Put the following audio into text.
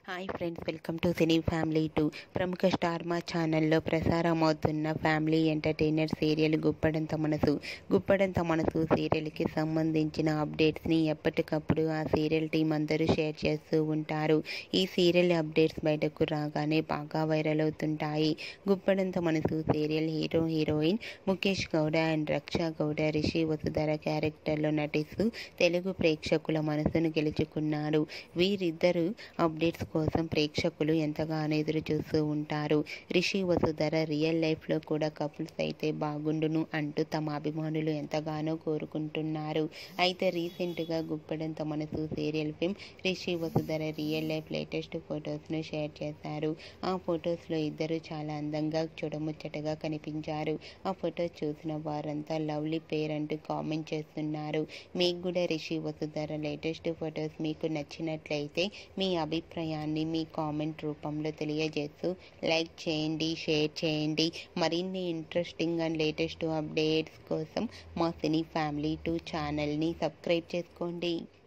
hi friends welcome to cine family two ప్రముఖ star Maa ఛానల్లో ప్రసారం అవుతున్న ఫ్యామిలీ ఎంటర్టైనర్ సీరియల్ గుప్పడంత మనసు గుప్పడంత మనసు సీరియల్కి సంబంధించిన అప్డేట్స్ని ఎప్పటికప్పుడు ఆ సీరియల్ టీం అందరూ షేర్ చేస్తూ ఉంటారు ఈ సీరియల్ అప్డేట్స్ బయటకు రాగానే బాగా వైరల్ అవుతుంటాయి Guppedantha Manasu serial hero heroine Mukesh Gowda and Raksha Gowda Rishi Vasudhara క్యారెక్టర్లో నటిస్తూ తెలుగు ప్రేక్షకుల మనసును గెలుచుకున్నారు వీరిద్దరూ అప్డేట్స్ కోసం ప్రేక్షకులు ఎంతగానో ఎదురు చూస్తూ ఉంటారు రిషి వసుధర రియల్ లైఫ్లో కూడా కపుల్స్ అయితే బాగుండును అంటూ తమ అభిమానులు ఎంతగానో కోరుకుంటున్నారు అయితే రీసెంట్గా Guppedantha Manasu serial film Rishi Vasudhara real life latest ఫొటోస్ను షేర్ చేశారు ఆ ఫొటోస్లో ఇద్దరు చాలా అందంగా చూడముచ్చటగా కనిపించారు ఆ ఫొటోస్ చూసిన వారంతా లవ్లీ పేర్ అంటూ కామెంట్ చేస్తున్నారు మీకు కూడా రిషి వసుధర లేటెస్ట్ ఫొటోస్ మీకు నచ్చినట్లయితే మీ అభిప్రాయాన్ని మీ కామెంట్ రూపంలో తెలియజేస్తూ లైక్ చేయండి షేర్ చేయండి మరిన్ని ఇంట్రెస్టింగ్ అండ్ లేటెస్ట్ అప్డేట్స్ కోసం మా సినీ ఫ్యామిలీ టూ ఛానల్ని సబ్స్క్రైబ్ చేసుకోండి